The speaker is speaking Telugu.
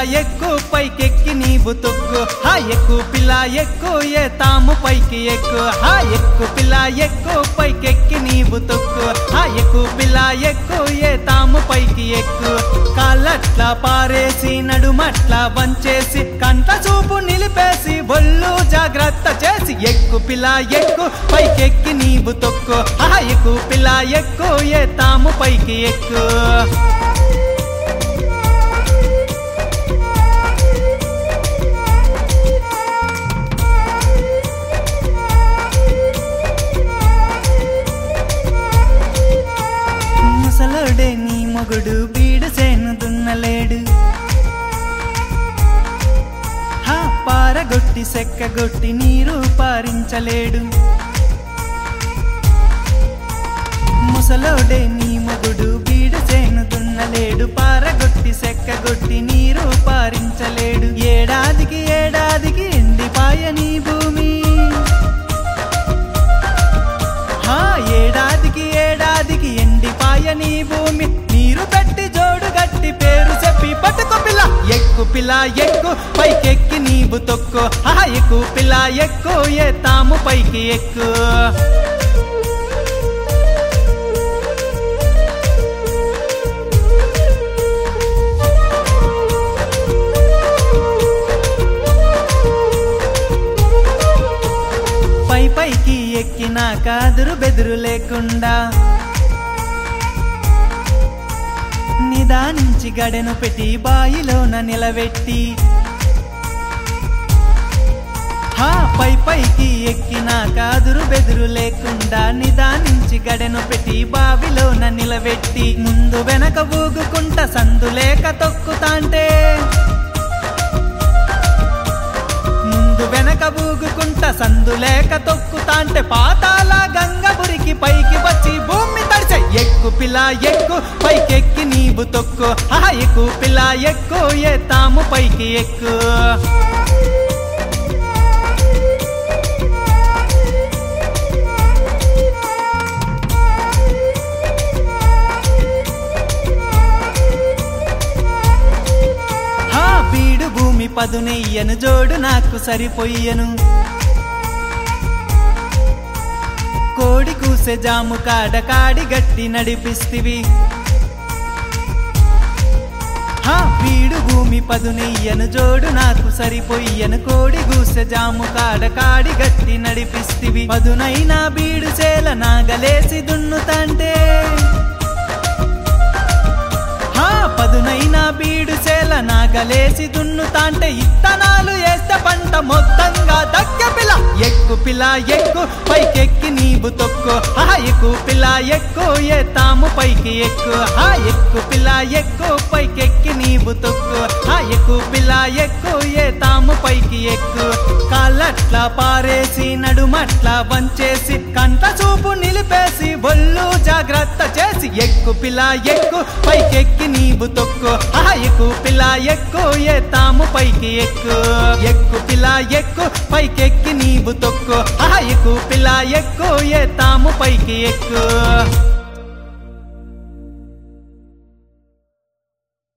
ఎక్కు పైకెక్కి నీవు తొక్కు హా ఎక్కు పిల్ల ఎక్కు ఏ తాము పైకి ఎక్కు హా ఎక్కు పిల్ల ఎక్కు పైకెక్కి నీవు తొక్కు హా ఎక్కు పిల్ల ఎక్కు ఏ తాము పైకి ఎక్కు కాళ్ళట్లా పారేసి నడుమట్లా వంచేసి కంట చూపు నిలిపేసి ఒళ్ళు జాగ్రత్త చేసి ఎక్కు పిల్ల ఎక్కు పైకెక్కి నీవు తొక్కు హా ఎక్కు పిల్ల ఎక్కు ఏ తాము పైకి ఎక్కు ముసలోడే నీ మొగుడు బీడు సేను దున్నలేడు హా పారగొట్టి సెక్కగొట్టి నీరు పారించలేడు ముసలోడే నీ మొగుడు బీడు సేను దున్నలేడు పారగొట్టి సెక్కగొట్టి నీరు పారించలేడు ఏడాదికి ఏడాదికి ఎండిపాయ నీ భూమి హా ఏడాదికి ఏడాదికి ఎండిపాయ నీ భూమి నీరు పెట్టి జోడు గట్టి పేరు చెప్పి పట్టుకో పిల్ల ఎక్కు పిల్ల ఎక్కు పైకెక్కి నీవు తొక్కు హా ఎక్కు పిల్ల ఎక్కు ఏ తాము పైకి ఎక్కు పై పైకి ఎక్కిన కాదురు బెదురు లేకుండా నిదానించి గడెను పెట్టి బాయిలోన నిలబెట్టి హా పై పైకి ఎక్కిన కాదురు బెదురు లేకుండా నిదానించి గడెను పెట్టి బావిలోన నిలబెట్టి ముందు వెనక ఊగుకుంట సందు లేక తొక్కుతాంటే ముందు వెనక ఊగుకుంట సందు లేక తొక్కుతాంటే పాతాల గంగబురికి పైకి వచ్చి భూమి తడిచే ఎక్కు పిల్ల ఎక్కు పైకెక్కి నీవు తొక్కు ఆ ఎక్కు పిల్ల ఎక్కు ఏ తాము పైకి ఎక్కు హా బీడు భూమి పదునెయ్యను జోడు నాకు సరిపోయ్యను కోడి కూసె జాము కాడ కాడి గట్టి నడిపిస్తివి హా బీడు భూమి పదునెయ్యను జోడు నాకు సరిపోయ్యను కోడి గూసె జాము కాడ కాడి గట్టి నడిపిస్తివి పదునైనా బీడు చేల నాగలేసి దున్నుతాంటే హా పదునైనా బీడు చేల నాగలేసి దున్నుతాంటే ఇత్తనాలు వేస్తే పంట మొత్తంగా దక్క పిల్ల ఎక్కు పిల్ల ఎక్కు పైకెక్కి నీవు తొక్కు హా ఎక్కు పిల్ల ఎక్కు ఏ తాము పైకి ఎక్కు హా ఎక్కు పిల్ల ఎక్కు పైకెక్కి నీవు తొక్కు హా ఎక్కు పిల్ల ఎక్కు ఏ తాము పైకి ఎక్కు కాళ్ళట్లా పారేసి నడుమట్లా వంచేసి కంట చూపు నిలిపేసి ఒళ్ళు జాగ్రత్త చేసి ఎక్కు పిల్ల ఎక్కు పైకెక్కి నీవు తొక్కు ఆ ఎక్కు పిల్ల ఎక్కు ఏ తాము పైకి ఎక్కు ఎక్కు పిల్ల ఎక్కు పైకెక్కి నీవు తొక్కు ఆ ఎక్కు పిల్ల ఎక్కు ఏ తాము పైకి ఎక్కు